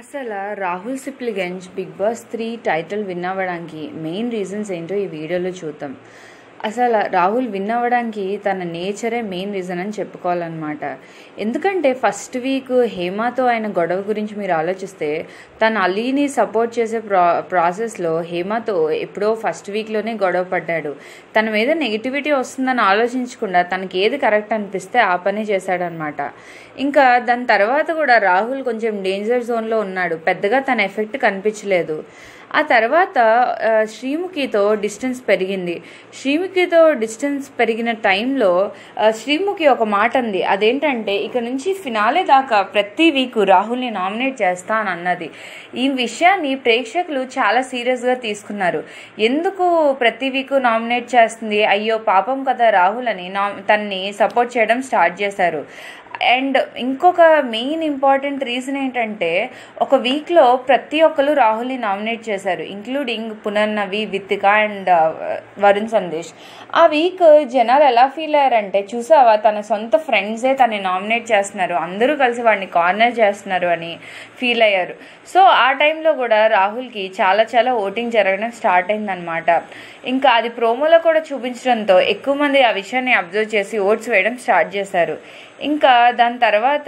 అసలు Rahul Sipligunj Bigg Boss three title win అవ్వడానికి main reasons ఏంటో ఈ వీడియోలో చూద్దాం అసలు రాహుల్ విన్ అవ్వడానికి తన నేచరే మెయిన్ రీజన్ అని చెప్పుకోవాలన్నమాట ఎందుకంటే ఫస్ట్ వీక్ హేమాతో ఆయన గొడవ గురించి మీరు ఆలోచిస్తే తను అలీని సపోర్ట్ చేసే ప్రా ప్రాసెస్లో హేమాతో ఎప్పుడో ఫస్ట్ వీక్లోనే గొడవ పడ్డాడు తన మీద నెగిటివిటీ వస్తుందని ఆలోచించకుండా తనకి ఏది కరెక్ట్ అనిపిస్తే ఆ పని చేశాడనమాట ఇంకా దాని తర్వాత కూడా రాహుల్ కొంచెం డేంజర్ జోన్లో ఉన్నాడు పెద్దగా తన ఎఫెక్ట్ కనిపించలేదు ఆ తర్వాత ఆ, శ్రీముఖితో డిస్టెన్స్ పెరిగింది శ్రీముఖితో డిస్టెన్స్ పెరిగిన టైంలో ఆ, శ్రీముఖి ఒక మాట అంది అదేంటంటే ఇక నుంచి ఫినాలే దాకా ప్రతి వీక్ రాహుల్ని నామినేట్ చేస్తా అని అన్నది ఈ విషయాన్ని ప్రేక్షకులు చాలా సీరియస్గా తీసుకున్నారు ఎందుకు ప్రతి వీక్ నామినేట్ చేస్తుంది అయ్యో పాపం కదా రాహుల్ అని నా తన్ని సపోర్ట్ చేయడం స్టార్ట్ చేశారు అండ్ ఇంకొక మెయిన్ ఇంపార్టెంట్ రీజన్ ఏంటంటే ఒక వీక్లో ప్రతి ఒక్కరు రాహుల్ని నామినేట్ చేశారు ఇంక్లూడింగ్ పునర్నవి విత్తిక అండ్ వరుణ్ సందేశ్ ఆ వీక్ జనాలు ఎలా ఫీల్ అయ్యారంటే చూసావా తన సొంత ఫ్రెండ్సే తనని నామినేట్ చేస్తున్నారు అందరూ కలిసి వాడిని కార్నర్ చేస్తున్నారు అని ఫీల్ అయ్యారు సో ఆ టైంలో కూడా రాహుల్కి చాలా చాలా ఓటింగ్ జరగడం స్టార్ట్ అయిందనమాట ఇంకా అది ప్రోమోలో కూడా చూపించడంతో ఎక్కువ మంది ఆ విషయాన్ని అబ్జర్వ్ చేసి ఓట్స్ వేయడం స్టార్ట్ చేశారు ఇంకా దాని తర్వాత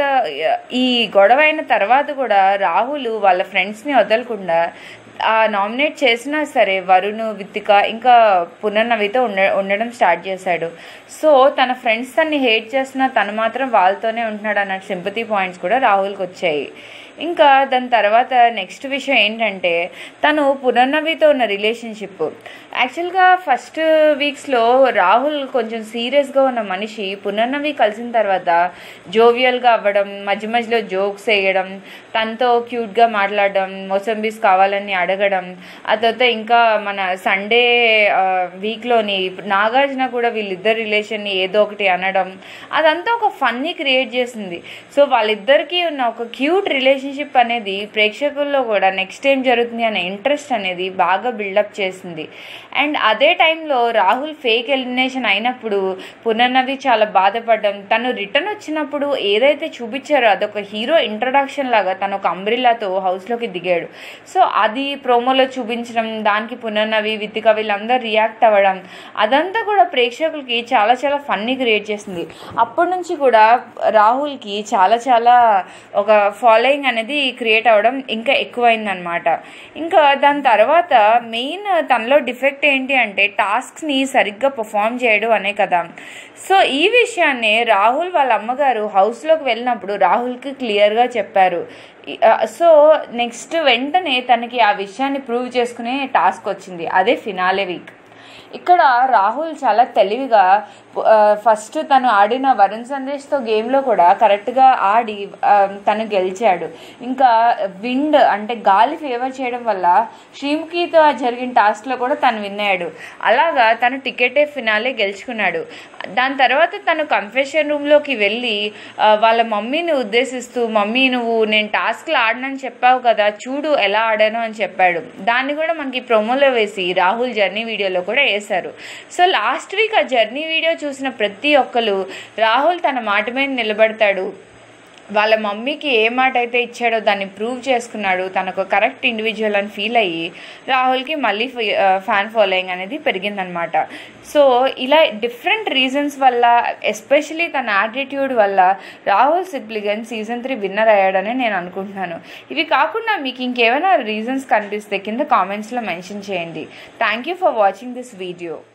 ఈ గొడవ అయిన తర్వాత కూడా రాహుల్ వాళ్ళ ఫ్రెండ్స్ని వదలకుండా ఆ నామినేట్ చేసినా సరే వరుణ్ విత్తిక ఇంకా పునర్నవితో ఉండ ఉండడం స్టార్ట్ చేశాడు సో తన ఫ్రెండ్స్ తన్ని హేట్ చేసినా తను మాత్రం వాళ్ళతోనే ఉంటున్నాడు అన్న సింపతి పాయింట్స్ కూడా రాహుల్కి వచ్చాయి ఇంకా దాని తర్వాత నెక్స్ట్ విషయం ఏంటంటే తను పునర్నవితో ఉన్న రిలేషన్షిప్ యాక్చువల్గా ఫస్ట్ వీక్స్లో రాహుల్ కొంచెం సీరియస్గా ఉన్న మనిషి పునర్నవి కలిసిన తర్వాత జోవియల్గా అవ్వడం మధ్య మధ్యలో జోక్స్ వేయడం తనతో క్యూట్గా మాట్లాడడం మోసంబీస్ కావాలని అడగడం ఆ తర్వాత ఇంకా మన సండే వీక్లోని నాగార్జున కూడా వీళ్ళిద్దరు రిలేషన్ని ఏదో ఒకటి అనడం అదంతా ఒక ఫన్నీ క్రియేట్ చేసింది సో వాళ్ళిద్దరికీ ఉన్న ఒక క్యూట్ రిలేషన్షిప్ అనేది ప్రేక్షకుల్లో కూడా నెక్స్ట్ ఏం జరుగుతుంది అనే ఇంట్రెస్ట్ అనేది బాగా బిల్డప్ చేసింది అండ్ అదే టైంలో రాహుల్ ఫేక్ ఎలిమినేషన్ అయినప్పుడు పునర్నవి చాలా బాధపడడం తను రిటర్న్ వచ్చినప్పుడు ఏదైతే చూపించారో అదొక హీరో ఇంట్రడక్షన్ లాగా తను ఒక అంబ్రిల్లాతో హౌస్లోకి దిగాడు సో అది ప్రోమోలో చూపించడం దానికి పునర్నవి వితిక వీళ్ళందరూ రియాక్ట్ అవ్వడం అదంతా కూడా ప్రేక్షకులకి చాలా చాలా ఫన్నీ క్రియేట్ చేసింది అప్పటి నుంచి కూడా రాహుల్కి చాలా చాలా ఒక ఫాలోయింగ్ అనేది క్రియేట్ అవ్వడం ఇంకా ఎక్కువైందనమాట ఇంకా దాని తర్వాత మెయిన్ తనలో డిఫెక్ట్ ఏంటి అంటే టాస్క్ని సరిగ్గా పర్ఫామ్ చేయడం అనే కదా సో ఈ విషయాన్ని రాహుల్ వాళ్ళ అమ్మగారు హౌస్లోకి వెళ్ళినప్పుడు రాహుల్కి క్లియర్గా చెప్పారు ఈ- ఆ, సో నెక్స్ట్ వెంటనే తనకి ఆ విషయాన్ని ప్రూవ్ చేసుకునే టాస్క్ వచ్చింది అదే ఫినాలే వీక్ ఇక్కడ రాహుల్ చాలా తెలివిగా ఆ, ఫస్ట్ తను ఆడిన వరుణ్ సందేశ్తో గేమ్లో కూడా కరెక్ట్గా ఆడి ఆ, తను గెలిచాడు ఇంకా విండ్ అంటే గాలి ఫేవర్ చేయడం వల్ల శ్రీముఖితో జరిగిన టాస్క్లో కూడా తను విన్ అయ్యాడు అలాగా తను టికెటే ఫినాలే గెలుచుకున్నాడు దాని తర్వాత తను కన్ఫెషన్ రూమ్లోకి వెళ్ళి ఆ, వాళ్ళ మమ్మీని ఉద్దేశిస్తూ మమ్మీ నువ్వు నేను టాస్క్లు ఆడనని చెప్పావు కదా చూడు ఎలా ఆడాను అని చెప్పాడు దాన్ని కూడా మనకి ప్రోమోలో వేసి రాహుల్ జర్నీ వీడియోలో కూడా వేశారు సో లాస్ట్ వీక్ ఆ జర్నీ వీడియో చూసిన ప్రతి ఒక్కరు రాహుల్ తన మాట మీద నిలబడతాడు వాళ్ళ మమ్మీకి ఏ మాట అయితే ఇచ్చాడో దాన్ని ప్రూవ్ చేసుకున్నాడు తనకు కరెక్ట్ ఇండివిజువల్ అని ఫీల్ అయ్యి రాహుల్కి మళ్ళీ ఫ్యాన్ ఫాలోయింగ్ అనేది పెరిగిందనమాట సో ఇలా డిఫరెంట్ రీజన్స్ వల్ల ఎస్పెషలీ తన యాటిట్యూడ్ వల్ల Rahul Sipligunj season three winner అయ్యాడని నేను అనుకుంటున్నాను ఇవి కాకుండా మీకు ఇంకేమైనా రీజన్స్ కనిపిస్తే కింద కామెంట్స్లో మెన్షన్ చేయండి thank you for watching this video